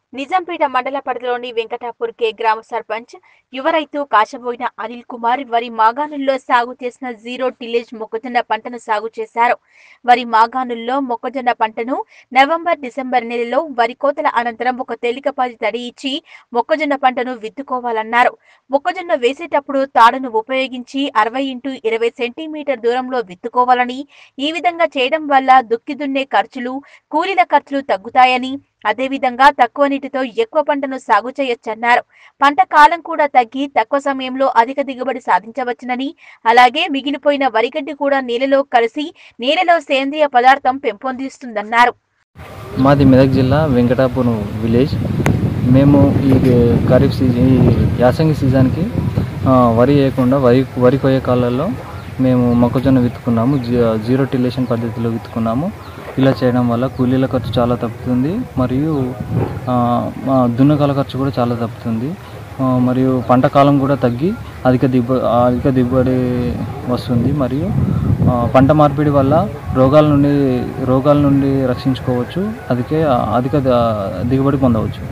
నిజాంపేట మండల పరిధిలోని వెంకటాపూర్ కే గ్రామ సర్పంచ్ యువ రైతు కాశబోయిన అనిల్ కుమార్ వరి మాగాణుల్లో సాగు చేసిన జీరో టిలేజ్ మొక్కజొన్న పంటను సాగు చేశారు వరి మాగాణుల్లో మొక్కజొన్న పంటను నవంబర్ డిసెంబర్ నెలలో వరి కోతల అనంతరం ఒక తేలికపాటి తడి ఇచ్చి మొక్కజొన్న పంటను విత్తుకోవాలన్నారు మొక్కజొన్న వేసేటప్పుడు తాడును ఉపయోగించి అరవై ఇంటూ ఇరవై సెంటీమీటర్ దూరంలో విత్తుకోవాలని ఈ విధంగా చేయడం వల్ల దుక్కి దున్నే ఖర్చులు కూలీల ఖర్చులు తగ్గుతాయని అదేవిధంగా తక్కువ నీటితో ఎక్కువ పంటను సాగు చేయొచ్చన్నారు పంట కాలం కూడా తగ్గి తక్కువ సమయంలో అధిక దిగుబడి సాధించవచ్చునని అలాగే మిగిలిపోయిన వరిగడ్డి కూడా నీళ్ళలో కలిసి నీళ్ళలో సేంద్రియ పదార్థం పెంపొందిస్తుందన్నారు మాది మెదక్ జిల్లా వెంకటాపూర్ విలేజ్ మేము ఈ ఖరీఫ్ సీజన్ ఈ యాసంగి సీజన్కి ఆ, వరి వేయకుండా వరి వరి కొయ్యే కాలాల్లో మేము మొక్కజొన్న విత్తుకున్నాము జీ- జీరో టిలేషన్ పద్ధతిలో విత్తుకున్నాము ఇలా చేయడం వల్ల కూలీల ఖర్చు చాలా తప్పుతుంది మరియు ఆ, ఆ, దున్నకాల ఖర్చు కూడా చాలా తప్పుతుంది ఆ, మరియు పంట కాలం కూడా తగ్గి అధిక దిగుబ అధిక దిగుబడి వస్తుంది మరియు ఆ, పంట మార్పిడి వల్ల రోగాల నుండి రోగాల నుండి రక్షించుకోవచ్చు అందుకే అధిక ద- దిగుబడి పొందవచ్చు